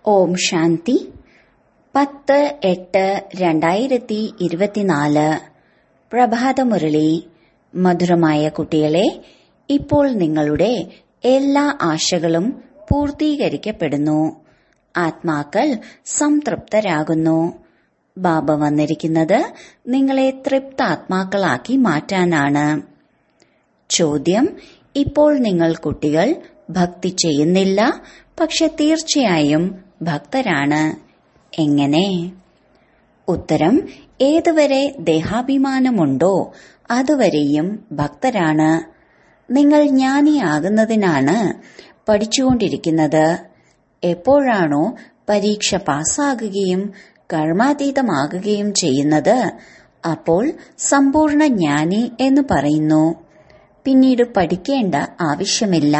ഓം ശാന്തി പത്ത് എട്ട് രണ്ടായിരത്തി ഇരുപത്തിനാല് പ്രഭാതമുരളി മധുരമായ കുട്ടികളെ ഇപ്പോൾ നിങ്ങളുടെ എല്ലാ ആശകളും പൂർത്തീകരിക്കപ്പെടുന്നു ആത്മാക്കൾ സംതൃപ്തരാകുന്നു ബാബ വന്നിരിക്കുന്നത് നിങ്ങളെ തൃപ്താത്മാക്കളാക്കി മാറ്റാനാണ് ചോദ്യം ഇപ്പോൾ നിങ്ങൾ കുട്ടികൾ ഭക്തി ചെയ്യുന്നില്ല പക്ഷെ തീർച്ചയായും ഭക്തരാണ് എങ്ങനെ ഉത്തരം ഏതുവരെ ദേഹാഭിമാനമുണ്ടോ അതുവരെയും ഭക്തരാണ് നിങ്ങൾ ജ്ഞാനിയാകുന്നതിനാണ് പഠിച്ചുകൊണ്ടിരിക്കുന്നത് എപ്പോഴാണോ പരീക്ഷ പാസ്സാകുകയും കർമാതീതമാകുകയും ചെയ്യുന്നത് അപ്പോൾ സമ്പൂർണ്ണ ജ്ഞാനി എന്ന് പറയുന്നു പിന്നീട് പഠിക്കേണ്ട ആവശ്യമില്ല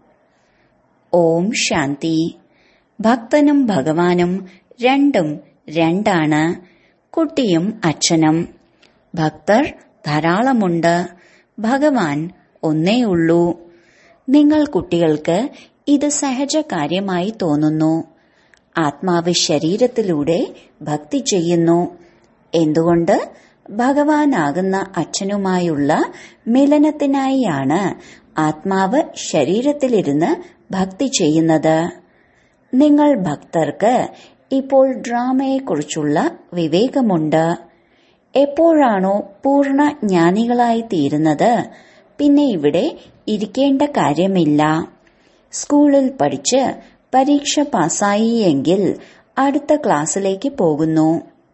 ഓം ശാന്തി ഭക്തനും ഭഗവാനും രണ്ടും രണ്ടാണ് കുട്ടിയും അച്ഛനും ഭക്തർ ധാരാളമുണ്ട് ഭഗവാൻ ഒന്നേയുള്ളൂ നിങ്ങൾ കുട്ടികൾക്ക് ഇത് സഹജ കാര്യമായി തോന്നുന്നു ആത്മാവ് ശരീരത്തിലൂടെ ഭക്തി ചെയ്യുന്നു എന്തുകൊണ്ട് ഭഗവാനാകുന്ന അച്ഛനുമായുള്ള മിലനത്തിനായാണ് ആത്മാവ് ശരീരത്തിലിരുന്ന് ഭക്തി ചെയ്യുന്നത് നിങ്ങൾ ഭക്തർക്ക് ഇപ്പോൾ ഡ്രാമയെക്കുറിച്ചുള്ള വിവേകമുണ്ട് എപ്പോഴാണോ പൂർണ്ണ ജ്ഞാനികളായി തീരുന്നത് പിന്നെ ഇവിടെ ഇരിക്കേണ്ട കാര്യമില്ല സ്കൂളിൽ പഠിച്ച് പരീക്ഷ പാസ്സായി എങ്കിൽ അടുത്ത ക്ലാസ്സിലേക്ക് പോകുന്നു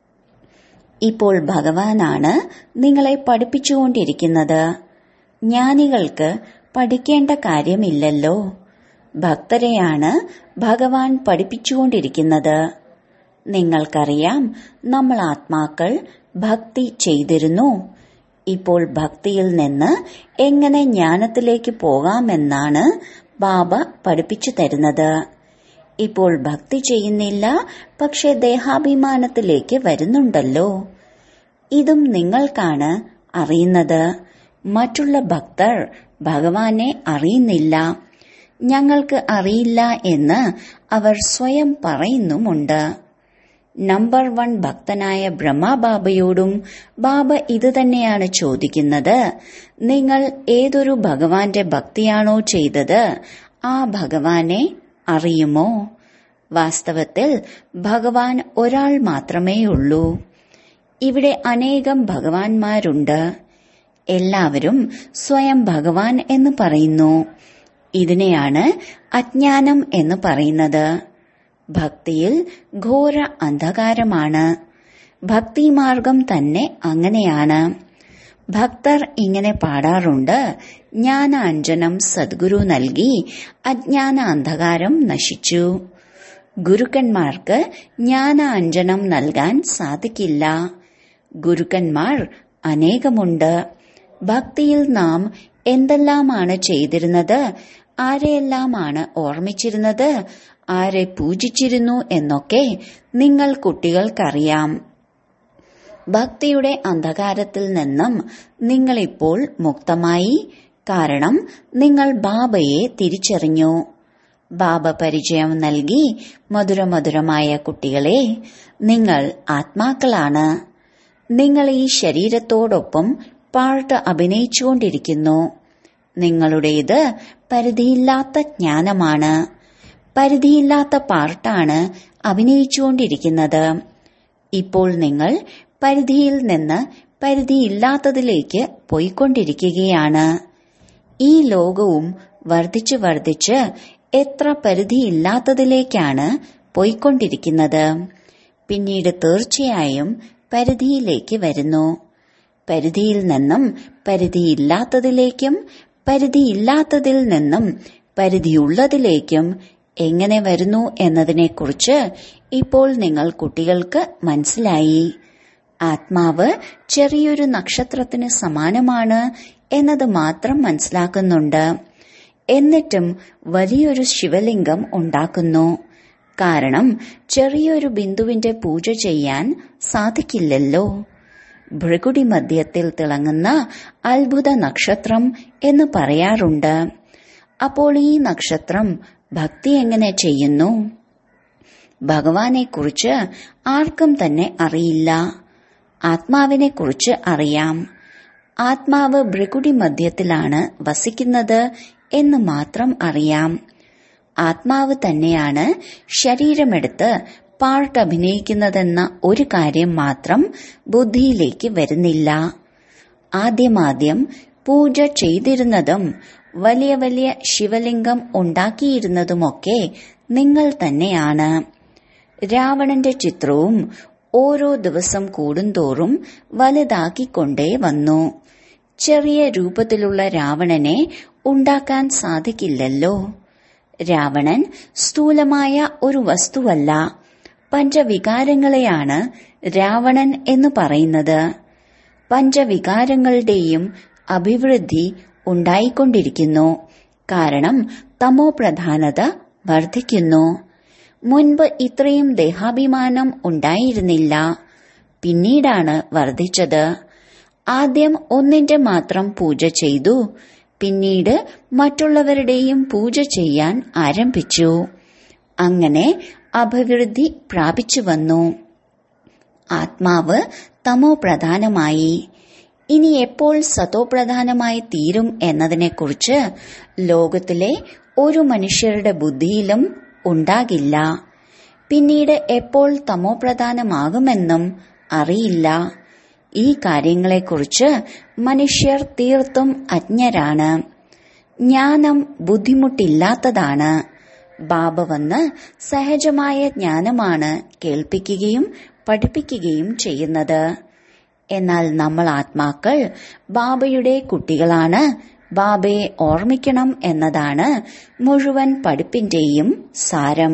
ഇപ്പോൾ ഭഗവാനാണ് നിങ്ങളെ പഠിപ്പിച്ചുകൊണ്ടിരിക്കുന്നത് ജ്ഞാനികൾക്ക് പഠിക്കേണ്ട കാര്യമില്ലല്ലോ ഭക്തരെയാണ് ഭഗവാൻ പഠിപ്പിച്ചുകൊണ്ടിരിക്കുന്നത് നിങ്ങൾക്കറിയാം നമ്മൾ ആത്മാക്കൾ ഭക്തി ചെയ്തിരുന്നു ഇപ്പോൾ ഭക്തിയിൽ നിന്ന് എങ്ങനെ ജ്ഞാനത്തിലേക്ക് പോകാമെന്നാണ് ബാബ പഠിപ്പിച്ചു തരുന്നത് ഇപ്പോൾ ഭക്തി ചെയ്യുന്നില്ല പക്ഷെ ദേഹാഭിമാനത്തിലേക്ക് വരുന്നുണ്ടല്ലോ ഇതും നിങ്ങൾക്കാണ് അറിയുന്നത് മറ്റുള്ള ഭക്തർ ഭഗവാനെ അറിയുന്നില്ല ഞങ്ങൾക്ക് അറിയില്ല എന്ന് അവർ സ്വയം പറയുന്നുമുണ്ട് നമ്പർ വൺ ഭക്തനായ ബ്രഹ്മബാബയോടും ബാബ ഇത് തന്നെയാണ് ചോദിക്കുന്നത് നിങ്ങൾ ഏതൊരു ഭഗവാന്റെ ഭക്തിയാണോ ചെയ്തത് ആ ഭഗവാനെ അറിയുമോ വാസ്തവത്തിൽ ഭഗവാൻ ഒരാൾ മാത്രമേയുള്ളൂ ഇവിടെ അനേകം ഭഗവാന്മാരുണ്ട് എല്ലാവരും സ്വയം ഭഗവാൻ എന്ന് പറയുന്നു ഇതിനെയാണ് അജ്ഞാനം എന്ന് പറയുന്നത് ഭക്തിയിൽ ഘോര അന്ധകാരമാണ് ഭക്തിമാർഗം തന്നെ അങ്ങനെയാണ് ഭക്തർ ഇങ്ങനെ പാടാറുണ്ട് ജ്ഞാനാഞ്ജനം സദ്ഗുരു നൽകി അജ്ഞാന അന്ധകാരം നശിച്ചു ഗുരുക്കന്മാർക്ക് ജ്ഞാനാഞ്ജനം നൽകാൻ സാധിക്കില്ല ഗുരുക്കന്മാർ അനേകമുണ്ട് ഭക്തിയിൽ നാം എന്തെല്ലാമാണ് ചെയ്തിരുന്നത് ആരെയെല്ലാമാണ് ഓർമ്മിച്ചിരുന്നത് ആരെ പൂജിച്ചിരുന്നു എന്നൊക്കെ നിങ്ങൾ കുട്ടികൾക്കറിയാം ഭക്തിയുടെ അന്ധകാരത്തിൽ നിന്നും നിങ്ങളിപ്പോൾ മുക്തമായി കാരണം നിങ്ങൾ ബാബയെ തിരിച്ചറിഞ്ഞു ബാബ പരിചയം നൽകി മധുരമധുരമായ കുട്ടികളെ നിങ്ങൾ ആത്മാക്കളാണ് നിങ്ങൾ ഈ ശരീരത്തോടൊപ്പം പാട്ട് അഭിനയിച്ചുകൊണ്ടിരിക്കുന്നു നിങ്ങളുടേത് പരിധിയില്ലാത്ത ജ്ഞാനമാണ് പരിധിയില്ലാത്ത പാർട്ടാണ് അഭിനയിച്ചുകൊണ്ടിരിക്കുന്നത് ഇപ്പോൾ നിങ്ങൾ പരിധിയിൽ നിന്ന് പരിധിയില്ലാത്തതിലേക്ക് പോയിക്കൊണ്ടിരിക്കുകയാണ് ഈ ലോകവും വർദ്ധിച്ചു വർദ്ധിച്ച് എത്ര പരിധിയില്ലാത്തതിലേക്കാണ് പോയിക്കൊണ്ടിരിക്കുന്നത് പിന്നീട് തീർച്ചയായും പരിധിയിലേക്ക് വരുന്നു പരിധിയിൽ നിന്നും പരിധിയില്ലാത്തതിലേക്കും പരിധിയില്ലാത്തതിൽ നിന്നും പരിധിയുള്ളതിലേക്കും എങ്ങനെ വരുന്നു എന്നതിനെക്കുറിച്ച് ഇപ്പോൾ നിങ്ങൾ കുട്ടികൾക്ക് മനസ്സിലായി ആത്മാവ് ചെറിയൊരു നക്ഷത്രത്തിന് സമാനമാണ് എന്നത് മാത്രം മനസ്സിലാക്കുന്നുണ്ട് എന്നിട്ടും വലിയൊരു ശിവലിംഗം ഉണ്ടാക്കുന്നു കാരണം ചെറിയൊരു ബിന്ദുവിന്റെ പൂജ ചെയ്യാൻ സാധിക്കില്ലല്ലോ ഭൃകുടി മധ്യത്തിൽ തിളങ്ങുന്ന അത്ഭുത നക്ഷത്രം എന്ന് പറയാറുണ്ട് അപ്പോൾ ഈ നക്ഷത്രം ഭക്തി എങ്ങനെ ചെയ്യുന്നു ഭഗവാനെക്കുറിച്ച് ആർക്കും തന്നെ അറിയില്ല ആത്മാവിനെക്കുറിച്ച് അറിയാം ആത്മാവ് ഭൃകുടി മധ്യത്തിലാണ് വസിക്കുന്നത് എന്ന് മാത്രം അറിയാം ആത്മാവ് തന്നെയാണ് ശരീരമെടുത്ത് പാർട്ട് അഭിനയിക്കുന്നതെന്ന ഒരു കാര്യം മാത്രം ബുദ്ധിയിലേക്ക് വരുന്നില്ല ആദ്യമാദ്യം പൂജ ചെയ്തിരുന്നതും വലിയ വലിയ ശിവലിംഗം ഉണ്ടാക്കിയിരുന്നതുമൊക്കെ നിങ്ങൾ തന്നെയാണ് രാവണന്റെ ചിത്രവും ഓരോ ദിവസം കൂടുന്തോറും വലുതാക്കിക്കൊണ്ടേ വന്നു ചെറിയ രൂപത്തിലുള്ള രാവണനെ ഉണ്ടാക്കാൻ സാധിക്കില്ലല്ലോ രാവണൻ സ്ഥൂലമായ ഒരു വസ്തുവല്ല പഞ്ചവികാരങ്ങളെയാണ് രാവണൻ എന്ന് പറയുന്നത് പഞ്ചവികാരങ്ങളുടെയും അഭിവൃദ്ധി ഉണ്ടായിക്കൊണ്ടിരിക്കുന്നു കാരണം തമോ പ്രധാനത വർദ്ധിക്കുന്നു മുൻപ് ഇത്രയും ദേഹാഭിമാനം ഉണ്ടായിരുന്നില്ല പിന്നീടാണ് വർദ്ധിച്ചത് ആദ്യം ഒന്നിന്റെ മാത്രം പൂജ ചെയ്തു പിന്നീട് മറ്റുള്ളവരുടെയും പൂജ ചെയ്യാൻ ആരംഭിച്ചു അങ്ങനെ അഭിവൃദ്ധി പ്രാപിച്ചു വന്നു ആത്മാവ് തമോ പ്രധാനമായി ഇനി എപ്പോൾ സതോ പ്രധാനമായി തീരും എന്നതിനെക്കുറിച്ച് ലോകത്തിലെ ഒരു മനുഷ്യരുടെ ബുദ്ധിയിലും ഉണ്ടാകില്ല പിന്നീട് എപ്പോൾ തമോ പ്രധാനമാകുമെന്നും അറിയില്ല ഈ കാര്യങ്ങളെക്കുറിച്ച് മനുഷ്യർ തീർത്തും അജ്ഞരാണ് ജ്ഞാനം ബുദ്ധിമുട്ടില്ലാത്തതാണ് ബാബ വന്ന് സഹജമായ ജ്ഞാനമാണ് കേൾപ്പിക്കുകയും പഠിപ്പിക്കുകയും ചെയ്യുന്നത് എന്നാൽ നമ്മൾ ആത്മാക്കൾ ബാബയുടെ കുട്ടികളാണ് ബാബയെ ഓർമ്മിക്കണം എന്നതാണ് മുഴുവൻ പഠിപ്പിന്റെയും സാരം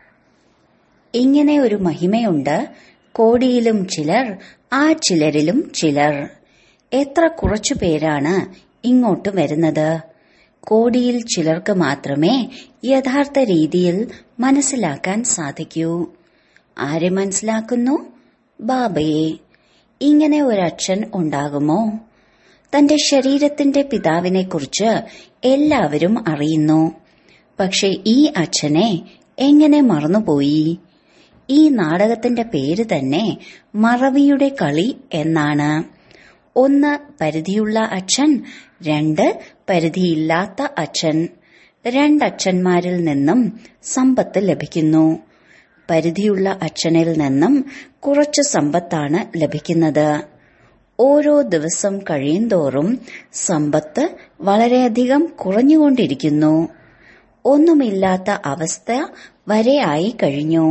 ഇങ്ങനെ ഒരു മഹിമയുണ്ട് കോടിയിലും ചിലർ ആ ചിലരിലും ചിലർ എത്ര കുറച്ചു പേരാണ് ഇങ്ങോട്ട് വരുന്നത് കോടിയിൽ ചിലർക്ക് മാത്രമേ യഥാർത്ഥ രീതിയിൽ മനസ്സിലാക്കാൻ സാധിക്കൂ ആരെ മനസ്സിലാക്കുന്നു ബാബയെ ഇങ്ങനെ ഒരച്ഛൻ ഉണ്ടാകുമോ തന്റെ ശരീരത്തിന്റെ പിതാവിനെക്കുറിച്ച് എല്ലാവരും അറിയുന്നു പക്ഷെ ഈ അച്ഛനെ എങ്ങനെ മറന്നുപോയി ഈ നാടകത്തിന്റെ പേര് തന്നെ മറവിയുടെ കളി എന്നാണ് ഒന്ന് പരിധിയുള്ള അച്ഛൻ രണ്ട് പരിധിയില്ലാത്ത അച്ഛൻ രണ്ടച്ഛന്മാരിൽ നിന്നും സമ്പത്ത് ലഭിക്കുന്നു പരിധിയുള്ള അച്ഛനിൽ നിന്നും കുറച്ച് സമ്പത്താണ് ലഭിക്കുന്നത് ഓരോ ദിവസം കഴിയുന്തോറും സമ്പത്ത് വളരെയധികം കുറഞ്ഞുകൊണ്ടിരിക്കുന്നു ഒന്നുമില്ലാത്ത അവസ്ഥ വരെയായി കഴിഞ്ഞു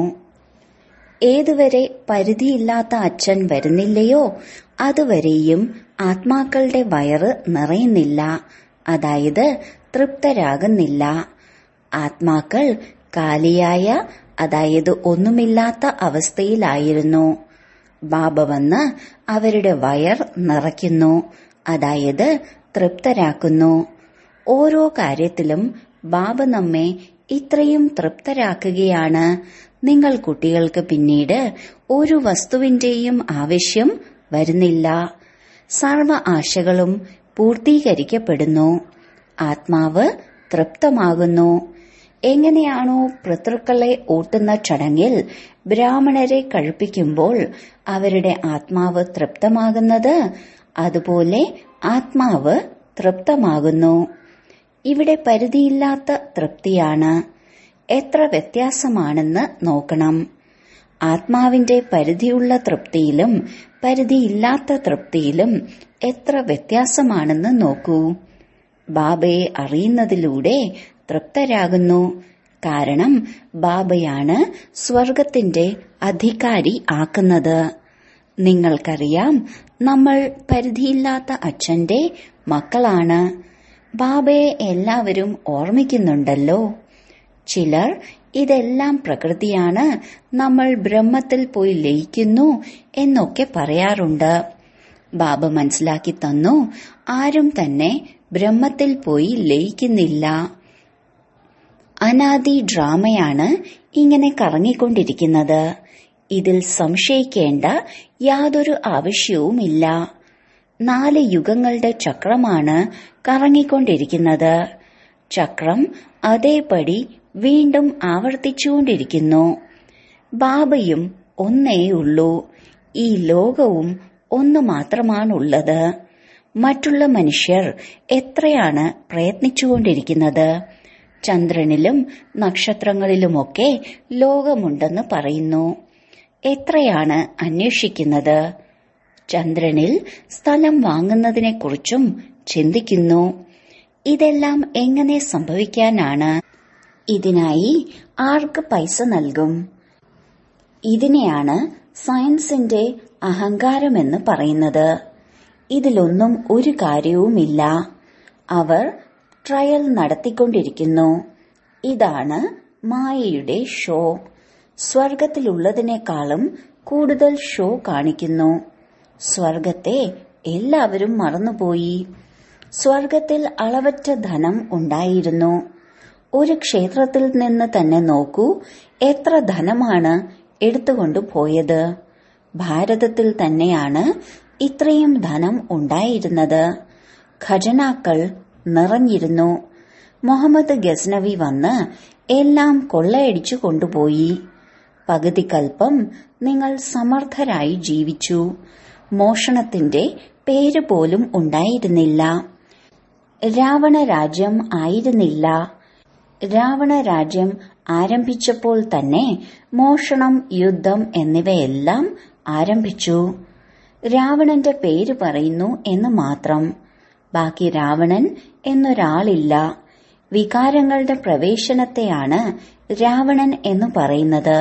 ഏതുവരെ പരിധിയില്ലാത്ത അച്ഛൻ വരുന്നില്ലയോ അതുവരെയും ആത്മാക്കളുടെ വയറ് നിറയുന്നില്ല അതായത് തൃപ്തരാകുന്നില്ല ആത്മാക്കൾ കാലിയായ അതായത് ഒന്നുമില്ലാത്ത അവസ്ഥയിലായിരുന്നു ബാബ വന്ന് അവരുടെ വയർ നിറയ്ക്കുന്നു അതായത് തൃപ്തരാക്കുന്നു ഓരോ കാര്യത്തിലും ബാബ നമ്മെ ഇത്രയും തൃപ്തരാക്കുകയാണ് നിങ്ങൾ കുട്ടികൾക്ക് പിന്നീട് ഒരു വസ്തുവിന്റെയും ആവശ്യം വരുന്നില്ല സർവ ആശകളും പൂർത്തീകരിക്കപ്പെടുന്നു ആത്മാവ് തൃപ്തമാകുന്നു എങ്ങനെയാണോ പിതൃക്കളെ ഊട്ടുന്ന ചടങ്ങിൽ ബ്രാഹ്മണരെ കഴിപ്പിക്കുമ്പോൾ അവരുടെ ആത്മാവ് തൃപ്തമാകുന്നത് അതുപോലെ ആത്മാവ് തൃപ്തമാകുന്നു ഇവിടെ പരിധിയില്ലാത്ത തൃപ്തിയാണ് എത്ര വ്യത്യാസമാണെന്ന് നോക്കണം ആത്മാവിന്റെ പരിധിയുള്ള തൃപ്തിയിലും പരിധിയില്ലാത്ത തൃപ്തിയിലും എത്ര വ്യത്യാസമാണെന്ന് നോക്കൂ ബാബയെ അറിയുന്നതിലൂടെ തൃപ്തരാകുന്നു കാരണം ബാബയാണ് സ്വർഗത്തിന്റെ അധികാരി ആക്കുന്നത് നിങ്ങൾക്കറിയാം നമ്മൾ പരിധിയില്ലാത്ത അച്ഛന്റെ മക്കളാണ് ബാബയെ എല്ലാവരും ഓർമ്മിക്കുന്നുണ്ടല്ലോ ചിലർ ഇതെല്ലാം പ്രകൃതിയാണ് നമ്മൾ ബ്രഹ്മത്തിൽ പോയി ലയിക്കുന്നു എന്നൊക്കെ പറയാറുണ്ട് ബാബ മനസ്സിലാക്കി തന്നു ആരും തന്നെ ബ്രഹ്മത്തിൽ പോയി ലയിക്കുന്നില്ല അനാദി ഡ്രാമയാണ് ഇങ്ങനെ കറങ്ങിക്കൊണ്ടിരിക്കുന്നത് ഇതിൽ സംശയിക്കേണ്ട യാതൊരു ആവശ്യവുമില്ല നാല് യുഗങ്ങളുടെ ചക്രമാണ് കറങ്ങിക്കൊണ്ടിരിക്കുന്നത് ചക്രം അതേപടി വീണ്ടും ആവർത്തിച്ചുകൊണ്ടിരിക്കുന്നു ബാബയും ഒന്നേയുള്ളൂ ഈ ലോകവും ഒന്ന് മാത്രമാണുള്ളത് മറ്റുള്ള മനുഷ്യർ എത്രയാണ് പ്രയത്നിച്ചുകൊണ്ടിരിക്കുന്നത് ചന്ദ്രനിലും നക്ഷത്രങ്ങളിലുമൊക്കെ ലോകമുണ്ടെന്ന് പറയുന്നു എത്രയാണ് അന്വേഷിക്കുന്നത് ചന്ദ്രനിൽ സ്ഥലം വാങ്ങുന്നതിനെക്കുറിച്ചും ചിന്തിക്കുന്നു ഇതെല്ലാം എങ്ങനെ സംഭവിക്കാനാണ് ഇതിനായി ആർക്ക് പൈസ നൽകും ഇതിനെയാണ് സയൻസിന്റെ അഹങ്കാരമെന്ന് പറയുന്നത് ഇതിലൊന്നും ഒരു കാര്യവുമില്ല അവർ ട്രയൽ നടത്തിക്കൊണ്ടിരിക്കുന്നു ഇതാണ് മായയുടെ ഷോ സ്വർഗത്തിലുള്ളതിനേക്കാളും കൂടുതൽ ഷോ കാണിക്കുന്നു സ്വർഗത്തെ എല്ലാവരും മറന്നുപോയി സ്വർഗത്തിൽ അളവറ്റ ധനം ഉണ്ടായിരുന്നു ഒരു ക്ഷേത്രത്തിൽ നിന്ന് തന്നെ നോക്കൂ എത്ര ധനമാണ് എടുത്തുകൊണ്ടു പോയത് ഭാരതത്തിൽ തന്നെയാണ് ഇത്രയും ധനം ഉണ്ടായിരുന്നത് ഖജനാക്കൾ നിറഞ്ഞിരുന്നു മുഹമ്മദ് ഗസ്നവി വന്ന് എല്ലാം കൊള്ളയടിച്ചു കൊണ്ടുപോയി പകുതി കൽപ്പം നിങ്ങൾ സമർത്ഥരായി ജീവിച്ചു മോഷണത്തിന്റെ പേര് പോലും ഉണ്ടായിരുന്നില്ല രാവണ രാജ്യം ആയിരുന്നില്ല രാവണ രാജ്യം ആരംഭിച്ചപ്പോൾ തന്നെ മോഷണം യുദ്ധം എന്നിവയെല്ലാം ആരംഭിച്ചു രാവണന്റെ പേര് പറയുന്നു എന്ന് മാത്രം ബാക്കി രാവണൻ എന്നൊരാളില്ല വികാരങ്ങളുടെ പ്രവേശനത്തെയാണ് രാവണൻ എന്ന് പറയുന്നത്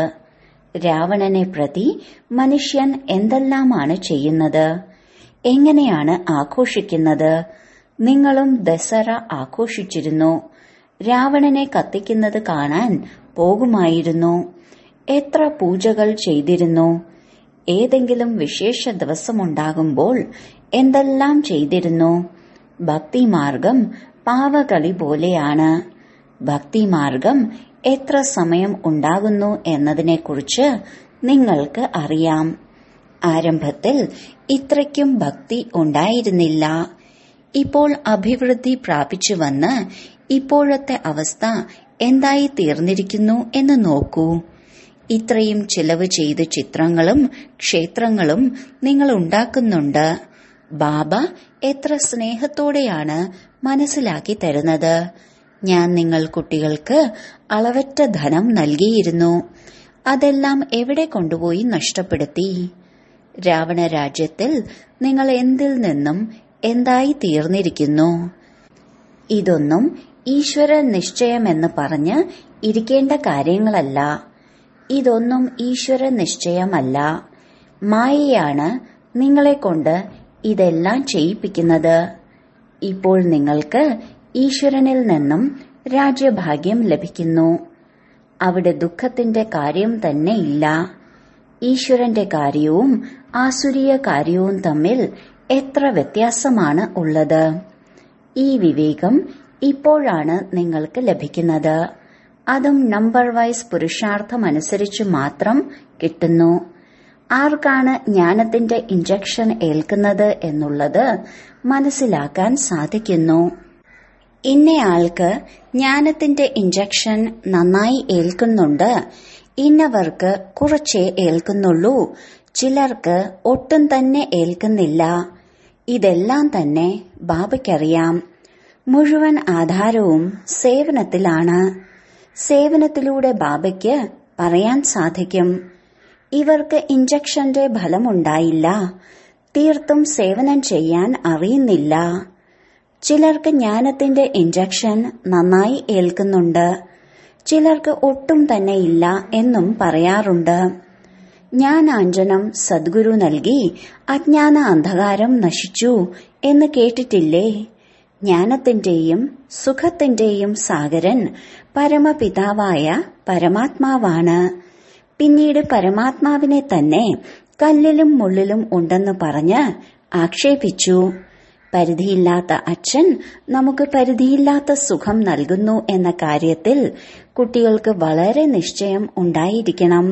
രാവണനെ പ്രതി മനുഷ്യൻ എന്തെല്ലാമാണ് ചെയ്യുന്നത് എങ്ങനെയാണ് ആഘോഷിക്കുന്നത് നിങ്ങളും ദസറ ആഘോഷിച്ചിരുന്നു രാവണനെ കത്തിക്കുന്നത് കാണാൻ പോകുമായിരുന്നു എത്ര പൂജകൾ ചെയ്തിരുന്നു ഏതെങ്കിലും വിശേഷ ദിവസമുണ്ടാകുമ്പോൾ എന്തെല്ലാം ചെയ്തിരുന്നു ഭക്തിമാർഗം പാവകളി പോലെയാണ് ഭക്തിമാർഗം എത്ര സമയം ഉണ്ടാകുന്നു എന്നതിനെക്കുറിച്ച് നിങ്ങൾക്ക് അറിയാം ആരംഭത്തിൽ ഇത്രയ്ക്കും ഭക്തി ഉണ്ടായിരുന്നില്ല ഇപ്പോൾ അഭിവൃദ്ധി പ്രാപിച്ചു വന്ന് ഇപ്പോഴത്തെ അവസ്ഥ എന്തായി തീർന്നിരിക്കുന്നു എന്ന് നോക്കൂ ഇത്രയും ചിലവ് ചെയ്ത ചിത്രങ്ങളും ക്ഷേത്രങ്ങളും നിങ്ങൾ ഉണ്ടാക്കുന്നുണ്ട് ബാബ എത്ര സ്നേഹത്തോടെയാണ് മനസ്സിലാക്കി തരുന്നത് ഞാൻ നിങ്ങൾ കുട്ടികൾക്ക് അളവറ്റ ധനം നൽകിയിരുന്നു അതെല്ലാം എവിടെ കൊണ്ടുപോയി നഷ്ടപ്പെടുത്തി രാവണ രാജ്യത്തിൽ നിങ്ങൾ എന്തിൽ നിന്നും എന്തായി തീർന്നിരിക്കുന്നു ഇതൊന്നും ഈശ്വര നിശ്ചയമെന്ന് പറഞ്ഞ് ഇരിക്കേണ്ട കാര്യങ്ങളല്ല ഇതൊന്നും ഈശ്വര നിശ്ചയമല്ല മായയാണ് നിങ്ങളെ കൊണ്ട് ഇതെല്ലാം ചെയ്യിപ്പിക്കുന്നത് ഇപ്പോൾ നിങ്ങൾക്ക് ഈശ്വരനിൽ നിന്നും രാജ്യഭാഗ്യം ലഭിക്കുന്നു അവിടെ ദുഃഖത്തിന്റെ കാര്യം തന്നെ ഇല്ല ഈശ്വരന്റെ കാര്യവും ആസുരീയ കാര്യവും തമ്മിൽ എത്ര വ്യത്യാസമാണ് ഉള്ളത് ഈ വിവേകം ഇപ്പോഴാണ് നിങ്ങൾക്ക് ലഭിക്കുന്നത് അതും നമ്പർ വൈസ് പുരുഷാർത്ഥമനുസരിച്ച് മാത്രം കിട്ടുന്നു ആർക്കാണ് ജ്ഞാനത്തിന്റെ ഇഞ്ചക്ഷൻ ഏൽക്കുന്നത് എന്നുള്ളത് മനസ്സിലാക്കാൻ സാധിക്കുന്നു ഇന്നയാൾക്ക് ജ്ഞാനത്തിന്റെ ഇഞ്ചക്ഷൻ നന്നായി ഏൽക്കുന്നുണ്ട് ഇന്നവർക്ക് കുറച്ചേ ഏൽക്കുന്നുള്ളൂ ചിലർക്ക് ഒട്ടും തന്നെ ഏൽക്കുന്നില്ല ഇതെല്ലാം തന്നെ ബാബയ്ക്കറിയാം മുഴുവൻ ആധാരവും സേവനത്തിലാണ് സേവനത്തിലൂടെ ബാബയ്ക്ക് പറയാൻ സാധിക്കും ഇവർക്ക് ഇഞ്ചക്ഷന്റെ ഫലമുണ്ടായില്ല തീർത്തും സേവനം ചെയ്യാൻ അറിയുന്നില്ല ചിലർക്ക് ജ്ഞാനത്തിന്റെ ഇഞ്ചക്ഷൻ നന്നായി ഏൽക്കുന്നുണ്ട് ചിലർക്ക് ഒട്ടും തന്നെ ഇല്ല എന്നും പറയാറുണ്ട് ജ്ഞാനാഞ്ജനം സദ്ഗുരു നൽകി അജ്ഞാന അന്ധകാരം നശിച്ചു എന്ന് കേട്ടിട്ടില്ലേ ജ്ഞാനത്തിന്റെയും സുഖത്തിന്റെയും സാഗരൻ പരമപിതാവായ പരമാത്മാവാണ് പിന്നീട് പരമാത്മാവിനെ തന്നെ കല്ലിലും മുള്ളിലും ഉണ്ടെന്ന് പറഞ്ഞ് ആക്ഷേപിച്ചു പരിധിയില്ലാത്ത അച്ഛൻ നമുക്ക് പരിധിയില്ലാത്ത സുഖം നൽകുന്നു എന്ന കാര്യത്തിൽ കുട്ടികൾക്ക് വളരെ നിശ്ചയം ഉണ്ടായിരിക്കണം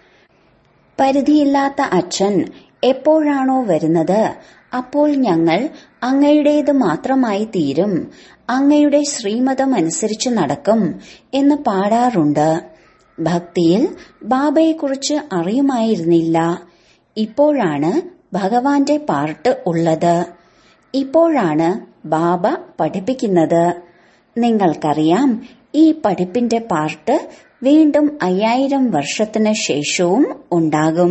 പരിധിയില്ലാത്ത അച്ഛൻ എപ്പോഴാണോ വരുന്നത് അപ്പോൾ ഞങ്ങൾ അങ്ങയുടേത് മാത്രമായി തീരും അങ്ങയുടെ ശ്രീമതം അനുസരിച്ച് നടക്കും എന്ന് പാടാറുണ്ട് ഭക്തിയിൽ ബാബയെക്കുറിച്ച് അറിയുമായിരുന്നില്ല ഇപ്പോഴാണ് ഭഗവാന്റെ പാർട്ട് ഉള്ളത് ഇപ്പോഴാണ് ബാബ പഠിപ്പിക്കുന്നത് നിങ്ങൾക്കറിയാം ഈ പഠിപ്പിന്റെ പാർട്ട് വീണ്ടും അയ്യായിരം വർഷത്തിന് ശേഷവും ഉണ്ടാകും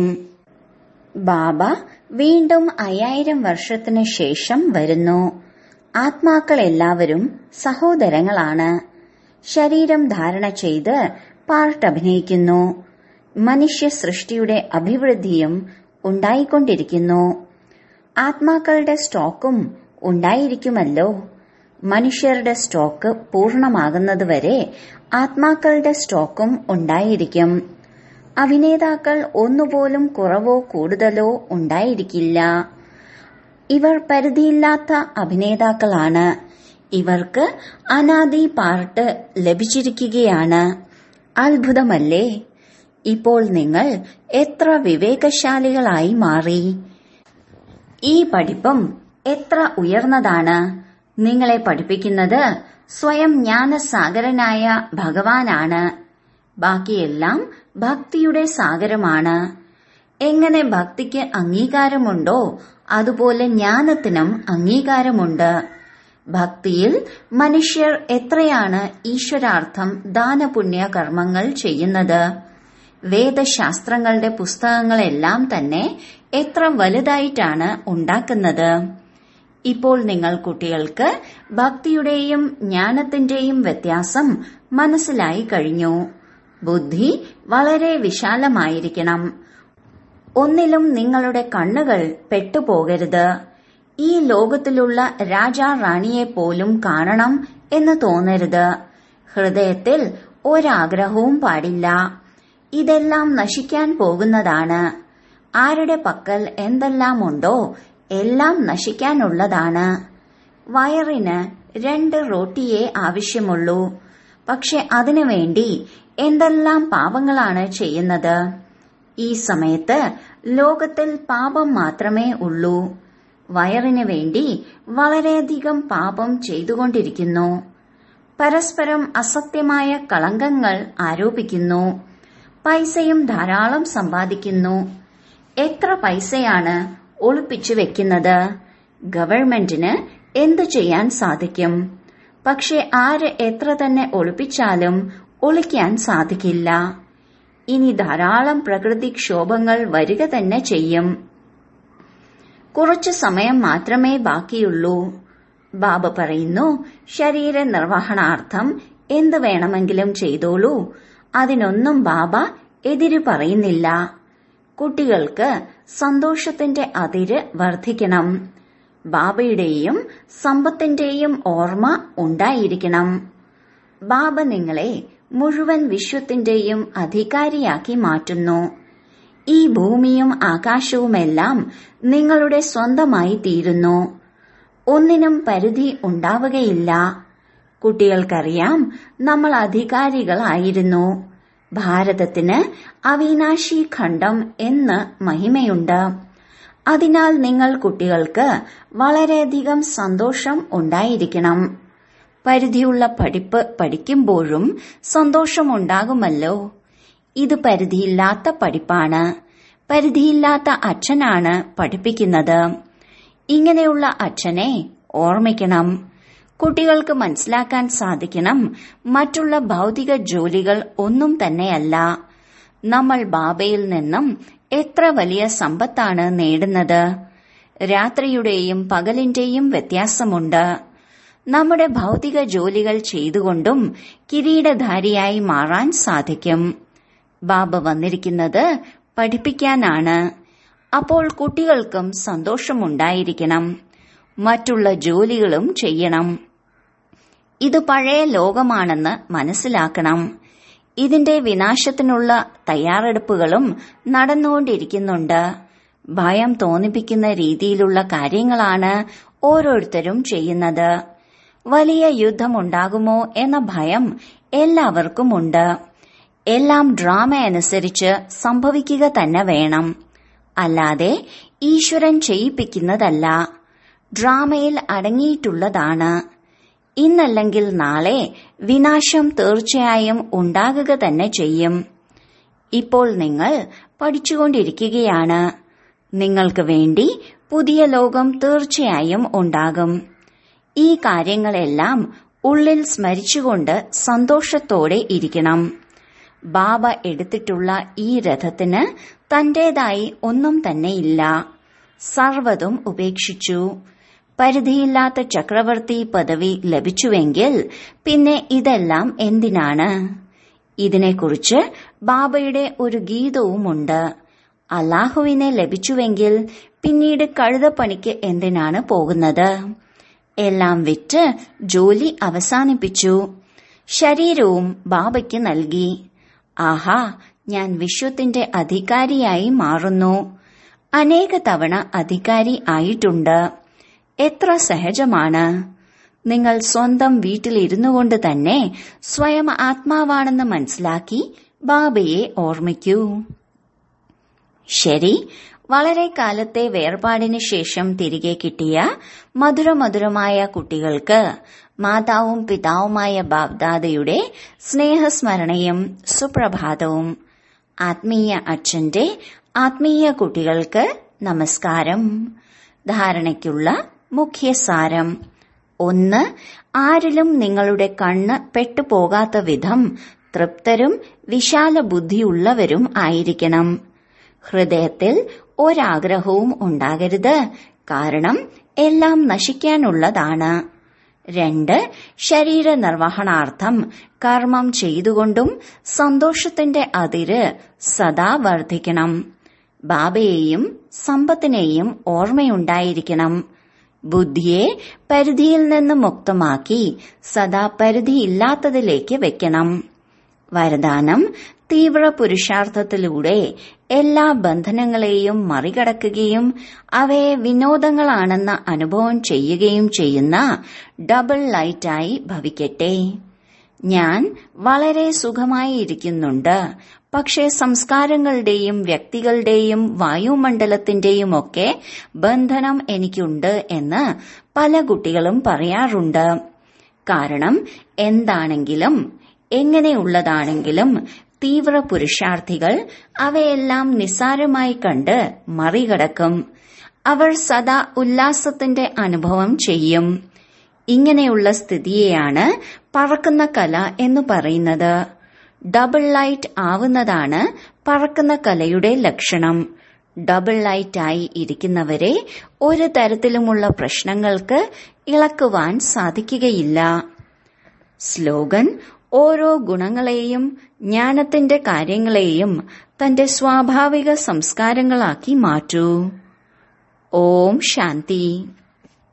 ബാബ വീണ്ടും അയ്യായിരം വർഷത്തിന് ശേഷം വരുന്നു ആത്മാക്കൾ എല്ലാവരും സഹോദരങ്ങളാണ് ശരീരം ധാരണ ചെയ്ത് പാർട്ട് അഭിനയിക്കുന്നു മനുഷ്യ സൃഷ്ടിയുടെ അഭിവൃദ്ധിയും ഉണ്ടായിക്കൊണ്ടിരിക്കുന്നു ആത്മാക്കളുടെ സ്റ്റോക്കും ഉണ്ടായിരിക്കുമല്ലോ മനുഷ്യരുടെ സ്റ്റോക്ക് പൂർണ്ണമാകുന്നതുവരെ ആത്മാക്കളുടെ സ്റ്റോക്കും ഉണ്ടായിരിക്കും അഭിനേതാക്കൾ ഒന്നുപോലും കുറവോ കൂടുതലോ ഉണ്ടായിരിക്കില്ല ഇവർ പരിധിയില്ലാത്ത അഭിനേതാക്കളാണ് ഇവർക്ക് അനാദി പാർട്ട് ലഭിച്ചിരിക്കുകയാണ് അത്ഭുതമല്ലേ ഇപ്പോൾ നിങ്ങൾ എത്ര വിവേകശാലികളായി മാറി ഈ പഠിപ്പും എത്ര ഉയർന്നതാണ് നിങ്ങളെ പഠിപ്പിക്കുന്നത് സ്വയം ജ്ഞാനസാഗരനായ ഭഗവാനാണ് ബാക്കിയെല്ലാം ഭക്തിയുടെ സാഗരമാണ് എങ്ങനെ ഭക്തിക്ക് അംഗീകാരമുണ്ടോ അതുപോലെ ജ്ഞാനത്തിനും അംഗീകാരമുണ്ട് ഭക്തിയിൽ മനുഷ്യർ എത്രയാണ് ഈശ്വരാർത്ഥം ദാനപുണ്യ കർമ്മങ്ങൾ ചെയ്യുന്നത് വേദശാസ്ത്രങ്ങളുടെ പുസ്തകങ്ങളെല്ലാം തന്നെ എത്ര വലുതായിട്ടാണ് ഉണ്ടാക്കുന്നത് ഇപ്പോൾ നിങ്ങൾ കുട്ടികൾക്ക് ഭക്തിയുടെയും ജ്ഞാനത്തിന്റെയും വ്യത്യാസം മനസ്സിലായി കഴിഞ്ഞു ബുദ്ധി വളരെ വിശാലമായിരിക്കണം ഒന്നിലും നിങ്ങളുടെ കണ്ണുകൾ പെട്ടുപോകരുത് ഈ ലോകത്തിലുള്ള രാജാ റാണിയെ പോലും കാണണം എന്ന് തോന്നരുത് ഹൃദയത്തിൽ ഒരാഗ്രഹവും പാടില്ല ഇതെല്ലാം നശിക്കാൻ പോകുന്നതാണ് ആരുടെ പക്കൽ എന്തെല്ലാം ഉണ്ടോ എല്ലാം നശിക്കാനുള്ളതാണ് വയറിന് രണ്ട് റോട്ടിയെ ആവശ്യമുള്ളൂ പക്ഷെ അതിനുവേണ്ടി എന്തെല്ലാം പാപങ്ങളാണ് ചെയ്യുന്നത് ഈ സമയത്ത് ലോകത്തിൽ പാപം മാത്രമേ ഉള്ളൂ വയറിന് വേണ്ടി വളരെയധികം പാപം ചെയ്തുകൊണ്ടിരിക്കുന്നു പരസ്പരം അസത്യമായ കളങ്കങ്ങൾ ആരോപിക്കുന്നു പൈസയും ധാരാളം സമ്പാദിക്കുന്നു എത്ര പൈസയാണ് ഒളിപ്പിച്ചു വെക്കുന്നത് ഗവൺമെന്റിന് എന്തു ചെയ്യാൻ സാധിക്കും പക്ഷെ ആര് എത്ര തന്നെ ഒളിപ്പിച്ചാലും ഒളിക്കാൻ സാധിക്കില്ല ഇനി ധാരാളം പ്രകൃതിക്ഷോഭങ്ങൾ വരിക തന്നെ ചെയ്യും കുറച്ചു സമയം മാത്രമേ ബാക്കിയുള്ളൂ ബാബ പറയുന്നു ശരീര നിർവഹണാർത്ഥം എന്ത് വേണമെങ്കിലും ചെയ്തോളൂ അതിനൊന്നും ബാബ എതിര് പറയുന്നില്ല കുട്ടികൾക്ക് സന്തോഷത്തിന്റെ അതിര് വർദ്ധിക്കണം ബാബയുടെയും സമ്പത്തിന്റെയും ഓർമ്മ ഉണ്ടായിരിക്കണം ബാബ നിങ്ങളെ മുഴുവൻ വിശ്വത്തിന്റെയും അധികാരിയാക്കി മാറ്റുന്നു ഈ ഭൂമിയും ആകാശവുമെല്ലാം നിങ്ങളുടെ സ്വന്തമായി തീരുന്നു ഒന്നിനും പരിധി ഉണ്ടാവുകയില്ല കുട്ടികൾക്കറിയാം നമ്മൾ അധികാരികളായിരുന്നു ഭാരതത്തിന് അവിനാശി ഖണ്ഡം എന്ന് മഹിമയുണ്ട് അതിനാൽ നിങ്ങൾ കുട്ടികൾക്ക് വളരെയധികം സന്തോഷം ഉണ്ടായിരിക്കണം പരിധിയുള്ള പഠിപ്പ് പഠിക്കുമ്പോഴും സന്തോഷമുണ്ടാകുമല്ലോ ഇത് പരിധിയില്ലാത്ത പഠിപ്പാണ് പരിധിയില്ലാത്ത അച്ഛനാണ് പഠിപ്പിക്കുന്നത് ഇങ്ങനെയുള്ള അച്ഛനെ ഓർമ്മിക്കണം കുട്ടികൾക്ക് മനസ്സിലാക്കാൻ സാധിക്കണം മറ്റുള്ള ഭൗതിക ജോലികൾ ഒന്നും തന്നെയല്ല നമ്മൾ ബാബയിൽ നിന്നും എത്ര വലിയ സമ്പത്താണ് നേടുന്നത് രാത്രിയുടെയും പകലിന്റെയും വ്യത്യാസമുണ്ട് നമ്മുടെ ഭൗതിക ജോലികൾ ചെയ്തുകൊണ്ടും കിരീടധാരിയായി മാറാൻ സാധിക്കും ബാബ വന്നിരിക്കുന്നത് പഠിപ്പിക്കാനാണ് അപ്പോൾ കുട്ടികൾക്കും സന്തോഷമുണ്ടായിരിക്കണം മറ്റുള്ള ജോലികളും ചെയ്യണം ഇത് പഴയ ലോകമാണെന്ന് മനസ്സിലാക്കണം ഇതിന്റെ വിനാശത്തിനുള്ള തയ്യാറെടുപ്പുകളും നടന്നുകൊണ്ടിരിക്കുന്നുണ്ട് ഭയം തോന്നിപ്പിക്കുന്ന രീതിയിലുള്ള കാര്യങ്ങളാണ് ഓരോരുത്തരും ചെയ്യുന്നത് വലിയ യുദ്ധമുണ്ടാകുമോ എന്ന ഭയം എല്ലാവർക്കും ഉണ്ട് എല്ലാം ഡ്രാമ അനുസരിച്ച് സംഭവിക്കുക തന്നെ വേണം അല്ലാതെ ഈശ്വരൻ ചെയ്യിപ്പിക്കുന്നതല്ല ഡ്രാമയിൽ അടങ്ങിയിട്ടുള്ളതാണ് ഇന്നല്ലെങ്കിൽ നാളെ വിനാശം തീർച്ചയായും ഉണ്ടാകുക തന്നെ ചെയ്യും ഇപ്പോൾ നിങ്ങൾ പഠിച്ചുകൊണ്ടിരിക്കുകയാണ് നിങ്ങൾക്ക് വേണ്ടി പുതിയ ലോകം തീർച്ചയായും ഉണ്ടാകും ഈ കാര്യങ്ങളെല്ലാം ഉള്ളിൽ സ്മരിച്ചുകൊണ്ട് സന്തോഷത്തോടെ ഇരിക്കണം ബാബ എടുത്തിട്ടുള്ള ഈ രഥത്തിന് തന്റേതായി ഒന്നും തന്നെയില്ല സർവതും ഉപേക്ഷിച്ചു പരിധിയില്ലാത്ത ചക്രവർത്തി പദവി ലഭിച്ചുവെങ്കിൽ പിന്നെ ഇതെല്ലാം എന്തിനാണ് ഇതിനെക്കുറിച്ച് ബാബയുടെ ഒരു ഗീതവുമുണ്ട് അല്ലാഹുവിനെ ലഭിച്ചുവെങ്കിൽ പിന്നീട് കഴുതപ്പണിക്ക് എന്തിനാണ് പോകുന്നത് എല്ലാം വിറ്റ് ജോലി അവസാനിപ്പിച്ചു ശരീരവും ബാബയ്ക്ക് നൽകി ആഹാ ഞാൻ വിശ്വത്തിന്റെ അധികാരിയായി മാറുന്നു അനേക തവണ അധികാരി ആയിട്ടുണ്ട് എത്ര സഹജമാണ് നിങ്ങൾ സ്വന്തം വീട്ടിലിരുന്നു കൊണ്ട് തന്നെ സ്വയം ആത്മാവാണെന്ന് മനസ്സിലാക്കി ബാബയെ ഓർമ്മിക്കൂ ശരി വളരെ കാലത്തെ വേർപാടിന് ശേഷം തിരികെ കിട്ടിയ മധുരമധുരമായ കുട്ടികൾക്ക് മാതാവും പിതാവുമായ ബാബ്ദാദയുടെ സ്നേഹസ്മരണയും സുപ്രഭാതവും ആത്മീയ അച്ഛന്റെ ആത്മീയ കുട്ടികൾക്ക് നമസ്കാരം ധാരണയ്ക്കുള്ള മുഖ്യസാരം ഒന്ന് ആരിലും നിങ്ങളുടെ കണ്ണ് പെട്ടുപോകാത്ത വിധം തൃപ്തരും വിശാല ബുദ്ധിയുള്ളവരും ആയിരിക്കണം ഹൃദയത്തിൽ ഒരാഗ്രഹവും ഉണ്ടാകരുത് കാരണം എല്ലാം നശിക്കാനുള്ളതാണ് രണ്ട് ശരീര നിർവഹണാർത്ഥം കർമ്മം ചെയ്തുകൊണ്ടും സന്തോഷത്തിന്റെ അതിര് സദാ വർദ്ധിക്കണം ബാബയെയും സമ്പത്തിനെയും ഓർമ്മയുണ്ടായിരിക്കണം ബുദ്ധിയെ പരിധിയിൽ നിന്ന് മുക്തമാക്കി സദാ പരിധിയില്ലാത്തതിലേക്ക് വെക്കണം വരദാനം തീവ്ര പുരുഷാർത്ഥത്തിലൂടെ എല്ലാ ബന്ധനങ്ങളെയും മറികടക്കുകയും അവയെ വിനോദങ്ങളാണെന്ന അനുഭവം ചെയ്യുകയും ചെയ്യുന്ന ഡബിൾ ലൈറ്റായി ഭവിക്കട്ടെ ഞാൻ വളരെ സുഖമായി ഇരിക്കുന്നുണ്ട് പക്ഷേ സംസ്കാരങ്ങളുടെയും വ്യക്തികളുടെയും വായുമണ്ഡലത്തിന്റെയും ഒക്കെ ബന്ധനം എനിക്കുണ്ട് എന്ന് പല കുട്ടികളും പറയാറുണ്ട് കാരണം എന്താണെങ്കിലും എങ്ങനെയുള്ളതാണെങ്കിലും തീവ്ര പുരുഷാർത്ഥികൾ അവയെല്ലാം നിസ്സാരമായി കണ്ട് മറികടക്കും അവർ സദാ ഉല്ലാസത്തിന്റെ അനുഭവം ചെയ്യും ഇങ്ങനെയുള്ള സ്ഥിതിയെയാണ് പറക്കുന്ന കല എന്ന് പറയുന്നത് ഡബിൾ ലൈറ്റ് ആവുന്നതാണ് പറക്കുന്ന കലയുടെ ലക്ഷണം ഡബിൾ ലൈറ്റായി ഇരിക്കുന്നവരെ ഒരു തരത്തിലുമുള്ള പ്രശ്നങ്ങൾക്ക് ഇളക്കുവാൻ സാധിക്കുകയില്ല സ്ലോഗൻ ഓരോ ഗുണങ്ങളെയും ജ്ഞാനത്തിന്റെ കാര്യങ്ങളെയും തന്റെ സ്വാഭാവിക സംസ്കാരങ്ങളാക്കി മാറ്റൂ ഓം ശാന്തി